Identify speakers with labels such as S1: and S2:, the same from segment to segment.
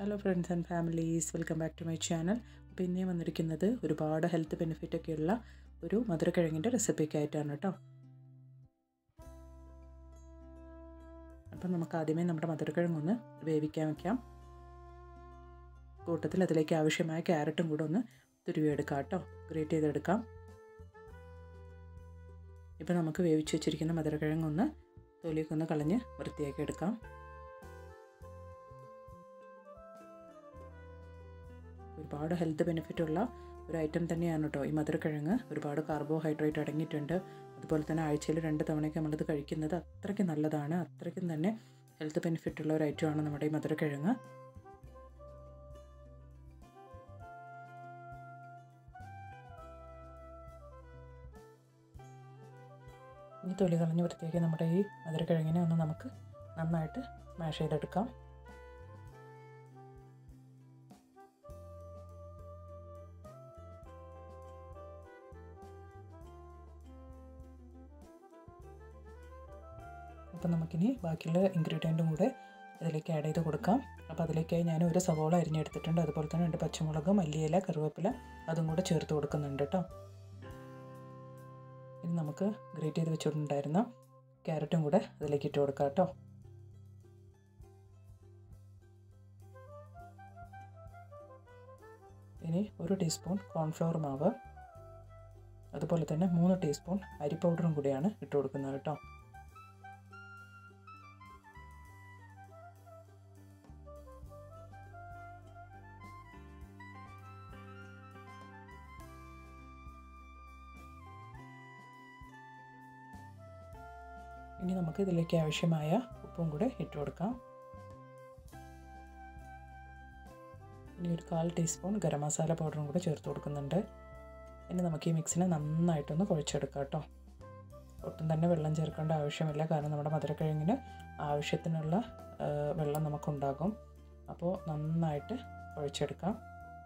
S1: hello friends and families welcome back to my channel അപ്പോൾ ഇന്നേ വന്നിരിക്കുന്നത് ഒരുപാട് ഹെൽത്ത് ബെനിഫിറ്റ് ഒക്കെയുള്ള ഒരു മധുരക്കിഴങ്ങിൻ്റെ റെസിപ്പിക്ക് ആയിട്ടാണ് കേട്ടോ അപ്പം നമുക്ക് ആദ്യമേ നമ്മുടെ മധുരക്കിഴങ്ങൊന്ന് വേവിക്കാൻ വെക്കാം കൂട്ടത്തിൽ അതിലേക്ക് ആവശ്യമായ ക്യാരറ്റും കൂടെ ഒന്ന് തുരുവിയെടുക്കാം കേട്ടോ ഗ്രേറ്റ് ചെയ്തെടുക്കാം ഇപ്പം നമുക്ക് വേവിച്ച് വെച്ചിരിക്കുന്ന മധുരക്കിഴങ്ങൊന്ന് തൊലിയൊക്കെ ഒന്ന് കളഞ്ഞ് വൃത്തിയാക്കി എടുക്കാം ഒരുപാട് ഹെൽത്ത് ബെനിഫിറ്റ് ഉള്ള ഒരു ഐറ്റം തന്നെയാണ് കേട്ടോ ഈ മധുരക്കിഴങ്ങ് ഒരുപാട് കാർബോഹൈഡ്രേറ്റ് അടങ്ങിയിട്ടുണ്ട് അതുപോലെ തന്നെ ആഴ്ചയിൽ രണ്ട് തവണയൊക്കെ നമ്മളിത് കഴിക്കുന്നത് അത്രയ്ക്ക് നല്ലതാണ് അത്രയ്ക്കും തന്നെ ഹെൽത്ത് ബെനിഫിറ്റ് ഉള്ള ഒരു ഐറ്റമാണ് നമ്മുടെ ഈ മധുരക്കിഴങ്ങ് ഈ തൊലി കളഞ്ഞ് വൃത്തിയാക്കി നമ്മുടെ ഈ മധുരക്കിഴങ്ങിനെ ഒന്ന് നമുക്ക് നന്നായിട്ട് സ്മാഷ് ചെയ്തെടുക്കാം അപ്പം നമുക്കിനി ബാക്കിയുള്ള ഇൻഗ്രീഡിയൻറ്റും കൂടെ ഇതിലേക്ക് ആഡ് ചെയ്ത് കൊടുക്കാം അപ്പോൾ അതിലേക്കായി ഞാൻ ഒരു സവോള അരിഞ്ഞെടുത്തിട്ടുണ്ട് അതുപോലെ തന്നെ രണ്ട് പച്ചമുളക് മല്ലിയില കറിവേപ്പില അതും കൂടെ ചേർത്ത് കൊടുക്കുന്നുണ്ട് കേട്ടോ ഇനി നമുക്ക് ഗ്രേറ്റ് ചെയ്ത് വെച്ചിട്ടുണ്ടായിരുന്ന ക്യാരറ്റും കൂടെ അതിലേക്ക് ഇട്ട് കൊടുക്കാം കേട്ടോ ഇനി ഒരു ടീസ്പൂൺ കോൺഫ്ലവർ മാവ് അതുപോലെ തന്നെ മൂന്ന് ടീസ്പൂൺ അരി പൗഡറും കൂടിയാണ് ഇട്ട് കൊടുക്കുന്നത് കേട്ടോ ഇനി നമുക്ക് ഇതിലേക്ക് ആവശ്യമായ ഉപ്പും കൂടെ ഇട്ട് കൊടുക്കാം ഇനി ഒരു കാൽ ടീസ്പൂൺ ഗരം മസാല പൗഡറും കൂടെ ചേർത്ത് കൊടുക്കുന്നുണ്ട് ഇനി നമുക്ക് ഈ മിക്സിനെ നന്നായിട്ടൊന്ന് കുഴച്ചെടുക്കാം കേട്ടോ ഒട്ടും തന്നെ വെള്ളം ചേർക്കേണ്ട ആവശ്യമില്ല കാരണം നമ്മുടെ മധുരക്കിഴങ്ങിന് ആവശ്യത്തിനുള്ള വെള്ളം നമുക്കുണ്ടാകും അപ്പോൾ നന്നായിട്ട് കുഴച്ചെടുക്കാം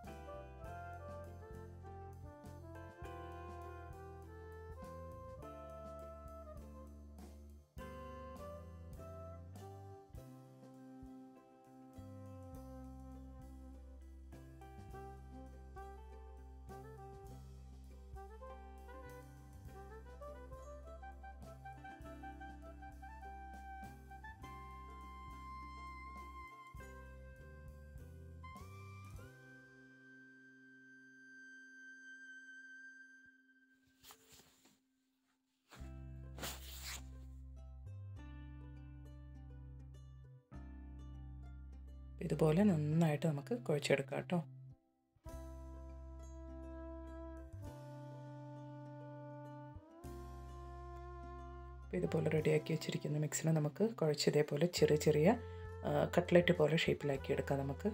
S1: ഇതുപോലെ നന്നായിട്ട് നമുക്ക് കുഴച്ചെടുക്കാം കേട്ടോ ഇതുപോലെ റെഡിയാക്കി വെച്ചിരിക്കുന്ന മിക്സിനെ നമുക്ക് കുഴച്ച് ഇതേപോലെ ചെറിയ ചെറിയ കട്ട്ലറ്റ് പോലെ ഷേപ്പിലാക്കി എടുക്കാം നമുക്ക്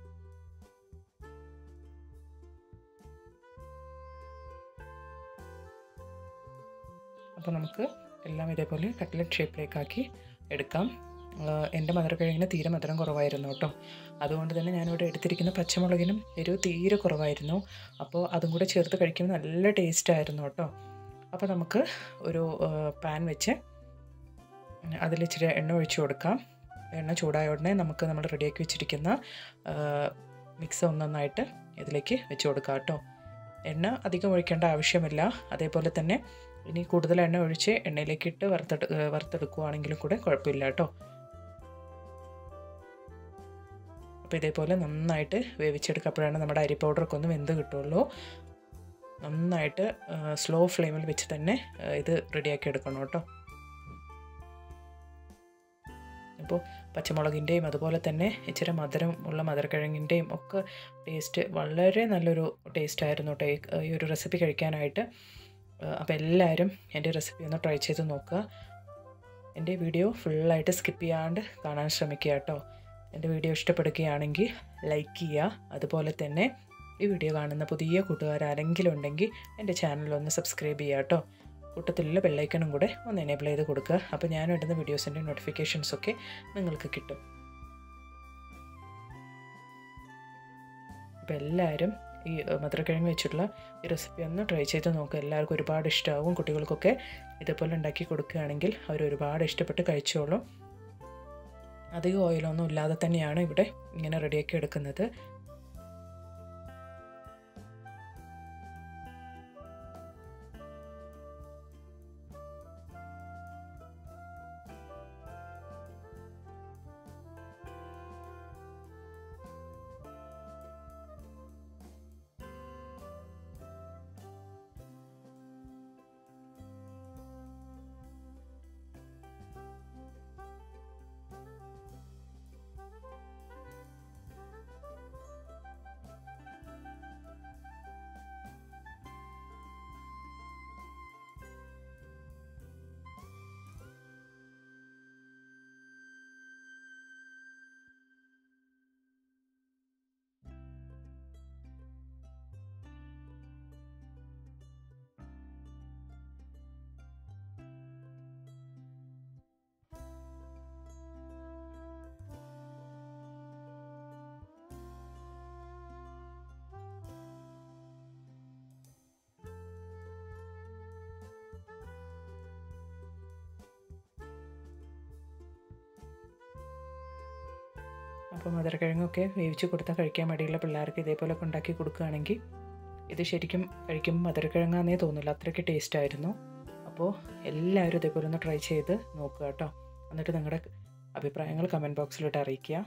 S1: അപ്പോൾ നമുക്ക് എല്ലാം ഇതേപോലെ കട്ട്ലറ്റ് ഷേപ്പിലേക്കാക്കി എടുക്കാം എൻ്റെ മധുരക്കിഴങ്ങിന് തീരെ മധുരം കുറവായിരുന്നു കേട്ടോ അതുകൊണ്ട് തന്നെ ഞാനിവിടെ എടുത്തിരിക്കുന്ന പച്ചമുളകിനും എരിവ് തീരെ കുറവായിരുന്നു അപ്പോൾ അതും കൂടെ ചേർത്ത് കഴിക്കുമ്പോൾ നല്ല ടേസ്റ്റ് ആയിരുന്നു കേട്ടോ അപ്പോൾ നമുക്ക് ഒരു പാൻ വെച്ച് അതിൽ ഇച്ചിരി എണ്ണ ഒഴിച്ച് കൊടുക്കാം എണ്ണ ചൂടായ ഉടനെ നമുക്ക് നമ്മൾ റെഡിയാക്കി വെച്ചിരിക്കുന്ന മിക്സ് ഒന്നൊന്നായിട്ട് ഇതിലേക്ക് വെച്ച് കൊടുക്കാം കേട്ടോ എണ്ണ അധികം ഒഴിക്കേണ്ട ആവശ്യമില്ല അതേപോലെ തന്നെ ഇനി കൂടുതൽ എണ്ണ ഒഴിച്ച് എണ്ണയിലേക്ക് ഇട്ട് വറുത്തെടു വറുത്തെടുക്കുകയാണെങ്കിലും കൂടെ കുഴപ്പമില്ല കേട്ടോ അപ്പോൾ ഇതേപോലെ നന്നായിട്ട് വേവിച്ചെടുക്കപ്പോഴാണ് നമ്മുടെ അരി പൗഡറൊക്കെ ഒന്ന് വെന്ത് കിട്ടുള്ളൂ നന്നായിട്ട് സ്ലോ ഫ്ലെയിമിൽ വെച്ച് തന്നെ ഇത് റെഡിയാക്കി എടുക്കണം കേട്ടോ അപ്പോൾ പച്ചമുളകിൻ്റെയും അതുപോലെ തന്നെ ഇച്ചിരി മധുരം ഉള്ള മധുരക്കിഴങ്ങിൻ്റെയും ഒക്കെ ടേസ്റ്റ് വളരെ നല്ലൊരു ടേസ്റ്റ് ആയിരുന്നു കേട്ടോ ഈ ഒരു റെസിപ്പി കഴിക്കാനായിട്ട് അപ്പോൾ എല്ലാവരും എൻ്റെ റെസിപ്പി ഒന്ന് ട്രൈ ചെയ്ത് നോക്കുക എൻ്റെ വീഡിയോ ഫുള്ളായിട്ട് സ്കിപ്പ് ചെയ്യാണ്ട് കാണാൻ ശ്രമിക്കുക കേട്ടോ എൻ്റെ വീഡിയോ ഇഷ്ടപ്പെടുകയാണെങ്കിൽ ലൈക്ക് ചെയ്യുക അതുപോലെ തന്നെ ഈ വീഡിയോ കാണുന്ന പുതിയ കൂട്ടുകാർ ആരെങ്കിലും ഉണ്ടെങ്കിൽ എൻ്റെ ചാനലൊന്ന് സബ്സ്ക്രൈബ് ചെയ്യുക കേട്ടോ കൂട്ടത്തിലുള്ള ബെല്ലൈക്കണും കൂടെ ഒന്ന് എനേബിൾ ചെയ്ത് കൊടുക്കുക അപ്പോൾ ഞാൻ ഇടുന്ന വീഡിയോസിൻ്റെ നോട്ടിഫിക്കേഷൻസൊക്കെ നിങ്ങൾക്ക് കിട്ടും അപ്പോൾ എല്ലാവരും ഈ മധുരക്കിഴങ്ങ് വെച്ചിട്ടുള്ള ഈ റെസിപ്പി ഒന്ന് ട്രൈ ചെയ്ത് നോക്കുക എല്ലാവർക്കും ഒരുപാട് ഇഷ്ടമാവും കുട്ടികൾക്കൊക്കെ ഇതേപോലെ ഉണ്ടാക്കി കൊടുക്കുകയാണെങ്കിൽ അവർ ഒരുപാട് ഇഷ്ടപ്പെട്ട് കഴിച്ചോളും അധികം ഓയിലൊന്നും ഇല്ലാതെ തന്നെയാണ് ഇവിടെ ഇങ്ങനെ റെഡിയാക്കി എടുക്കുന്നത് അപ്പോൾ മധുരക്കിഴങ്ങൊക്കെ വേവിച്ച് കൊടുത്താൽ കഴിക്കാൻ മടിയുള്ള പിള്ളേർക്ക് ഇതേപോലൊക്കെ ഉണ്ടാക്കി കൊടുക്കുകയാണെങ്കിൽ ഇത് ശരിക്കും കഴിക്കുമ്പോൾ മധുരക്കിഴങ്ങാന്നേ തോന്നില്ല അത്രയ്ക്ക് ടേസ്റ്റ് ആയിരുന്നു അപ്പോൾ എല്ലാവരും ഇതേപോലെ ഒന്ന് ട്രൈ ചെയ്ത് നോക്കുക കേട്ടോ എന്നിട്ട് നിങ്ങളുടെ അഭിപ്രായങ്ങൾ കമൻറ്റ് ബോക്സിലിട്ട് അറിയിക്കുക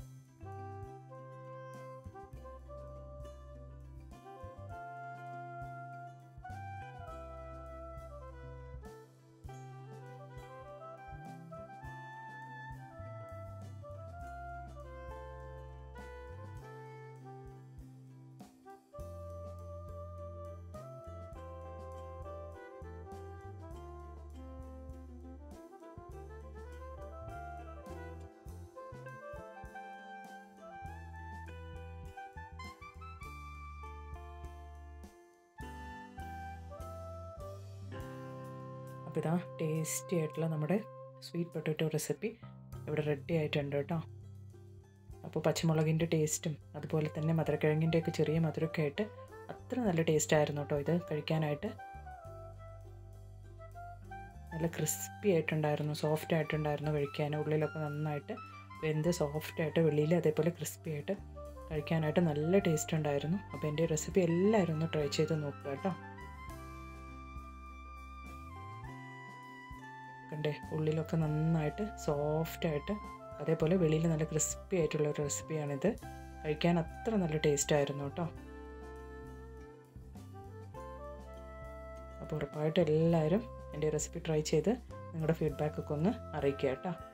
S1: അപ്പോൾ ഇതാ ടേസ്റ്റി ആയിട്ടുള്ള നമ്മുടെ സ്വീറ്റ് പൊട്ടാറ്റോ റെസിപ്പി ഇവിടെ റെഡി ആയിട്ടുണ്ട് കേട്ടോ അപ്പോൾ പച്ചമുളകിൻ്റെ ടേസ്റ്റും അതുപോലെ തന്നെ മധുരക്കിഴങ്ങിൻ്റെയൊക്കെ ചെറിയ മധുരമൊക്കെ ആയിട്ട് അത്ര നല്ല ടേസ്റ്റ് ആയിരുന്നു കേട്ടോ ഇത് കഴിക്കാനായിട്ട് നല്ല ക്രിസ്പി ആയിട്ടുണ്ടായിരുന്നു സോഫ്റ്റ് ആയിട്ടുണ്ടായിരുന്നു കഴിക്കാൻ ഉള്ളിലൊക്കെ നന്നായിട്ട് വെന്ത് സോഫ്റ്റ് ആയിട്ട് വെളിയിൽ അതേപോലെ ക്രിസ്പി ആയിട്ട് കഴിക്കാനായിട്ട് നല്ല ടേസ്റ്റ് ഉണ്ടായിരുന്നു അപ്പോൾ എൻ്റെ റെസിപ്പി എല്ലാവരും ഒന്ന് ട്രൈ ചെയ്ത് നോക്കുക കേട്ടോ കണ്ടേ ഉള്ളിലൊക്കെ നന്നായിട്ട് സോഫ്റ്റ് ആയിട്ട് അതേപോലെ വെളിയിൽ നല്ല ക്രിസ്പി ആയിട്ടുള്ള ഒരു റെസിപ്പിയാണിത് കഴിക്കാൻ അത്ര നല്ല ടേസ്റ്റ് ആയിരുന്നു കേട്ടോ അപ്പോൾ ഉറപ്പായിട്ട് എല്ലാവരും എൻ്റെ റെസിപ്പി ട്രൈ ചെയ്ത് നിങ്ങളുടെ ഫീഡ്ബാക്കൊക്കെ ഒന്ന് അറിയിക്കുക കേട്ടോ